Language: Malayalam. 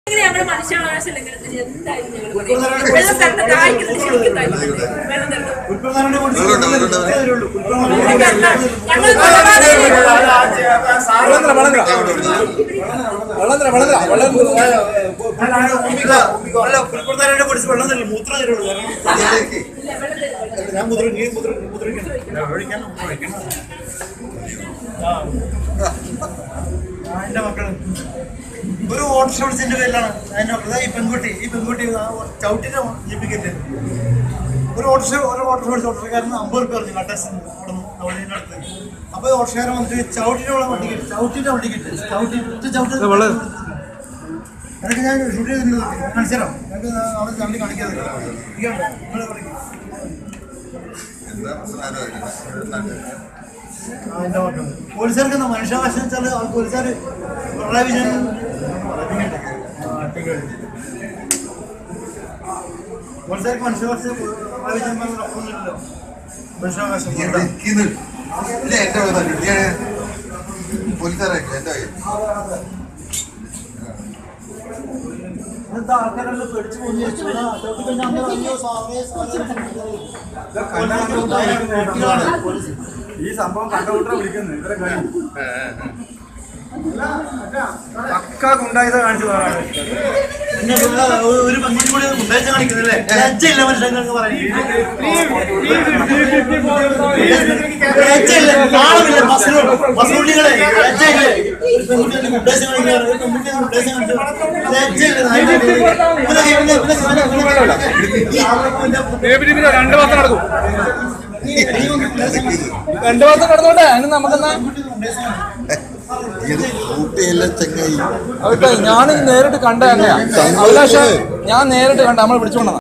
ഇങ്ങനെ ഞങ്ങൾ മനുഷ്യാവകാശ ലംഘനത്തിന് എന്തായാലും ഞങ്ങൾ പറയും. വെള്ളം തരണം ദാഹിക്കുന്നത് ശരിക്കും ദാഹിക്കുന്നത്. വെള്ളം തരണം കണ്ണൂർ കൊലപാതകം വെള്ളം തരില്ല മൂത്രം തരുള്ളൂ ഞാൻ മുദ്ര നീ മുദ്ര മുദ്രിക്കണം ഒഴിക്കാൻ ഒഴിക്കണം ആ ആ, എന്റെ മക്കള് ഒരു ഓട്ടോറിക്ഷ വിളിച്ചതിന്റെ പേരിലാണ് അതിന്റെ മക്കള്. ദാ ഈ പെൺകുട്ടി ഈ പെൺകുട്ടി ആ ചവിട്ടിന്റെ ജീവിക്കല്ലേ ഒരു ഓട്ടോറിക്ഷ ഒരു ഓട്ടോറിക്ഷ വിളിച്ച ഓട്ടോറിക്ഷക്കാരന് അമ്പത് രൂപ പറഞ്ഞു കട്ടസ് അവിടെ നിന്ന് അവിടെ അടുത്ത് അപ്പൊ ഈ ഓട്ടോറിക്ഷക്കാരൻ വന്നിട്ട് ചവിട്ടിന്റെ വണ്ടി കിട്ടി ചവിട്ടിന്റെ വണ്ടി കിട്ടി ചവിട്ടി ഒറ്റ ചവിട്ടി അതൊക്കെ ഞാൻ ഷൂട്ട് ചെയ്തിട്ടുണ്ട് കാണിച്ചു തരാം ഞങ്ങൾക്ക് അവിടെ ചവിട്ടി കാണിക്കാതെ ഇരിക്കണ്ട. നിങ്ങള് കാണിക്ക്. ആ, എന്റെ മക്കൾ. പോലീസുകാർക്ക് എന്താ മനുഷ്യാവകാശം വെച്ചാൽ ആ പോലീസുകാർ പിണറായി വിജയൻ ആ, അടിപൊളി. പോലീസുകാർക്ക് മനുഷ്യാവകാശം പിണറായി വിജയൻ പറഞ്ഞ ഒന്നുമില്ലല്ലോ മനുഷ്യാവകാശം പോലീസുകാരൊക്കെ എന്റെ കയ്യിൽ എന്താ ആൾക്കാരെല്ലാം പേടിച്ച് പോയി ചവിട്ടി കഴിഞ്ഞാൽ അന്ന് അയ്യോ സാറേ സാറേ പോലീസ് ഈ സംഭവം കണ്ടുകൊണ്ടാ വിളിക്കുന്നത് ഇത്ര കാര്യം പക്ക കൊണ്ടായത് കാണിച്ചു പോകാനാണ് പിന്നെ ഇവിടെ ഒരു പെൺകുട്ടി കൂടി ഉണ്ടായിച്ച കാണിക്കുന്നില്ലേ ലജ്ജയില്ല മനുഷ്യങ്ങൾക്ക് ലജ്ജയില്ല നാളമില്ല ബസ്സിനോട് ബസ്സുള്ളികളെ ലജ്ജയില്ല ഒരു പെൺകുട്ടി ഉണ്ടായിച്ച കാണിക്കാറ് ഒരു പെൺകുട്ടി ഉണ്ടായിച്ച കാണിച്ചു ലജ്ജയില്ല രണ്ട് മാസം നടക്കും രണ്ട് മാസം നടന്നോട്ടെ അതിന് നമുക്കെന്നാ ഇത് കൂട്ടിയല്ല ചങ്ങായി ഞാൻ നേരിട്ട് കണ്ട തന്നെയാ അഭിലാഷ് ഞാൻ നേരിട്ട് കണ്ട നമ്മൾ വിളിച്ചുകൊണ്ടാ